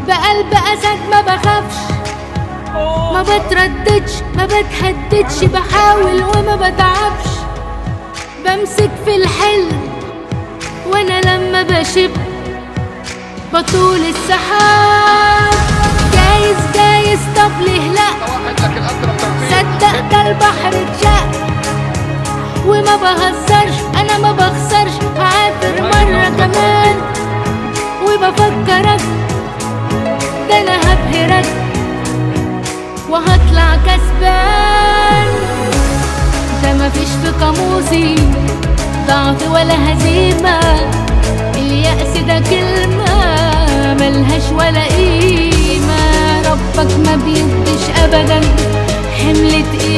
بقلب اسد ما بخافش ما بترددش ما بتهددش بحاول وما بتعبش بمسك في الحلم وانا لما بشب بطول السحاب جايز جايز طب ليه لا واحد لكن اضرب تنفيذ صدق ده البحر اتشق وما بهزرش انا ما بخسرش هعافر مرة كمان وبفكرك ده انا هبهرك وهطلع كسبان ده مفيش في قاموسي ضعف ولا هزيمة اليأس ده كلمة ملهاش ولا قيمة ربك ما بيديش أبدا حمل تقيل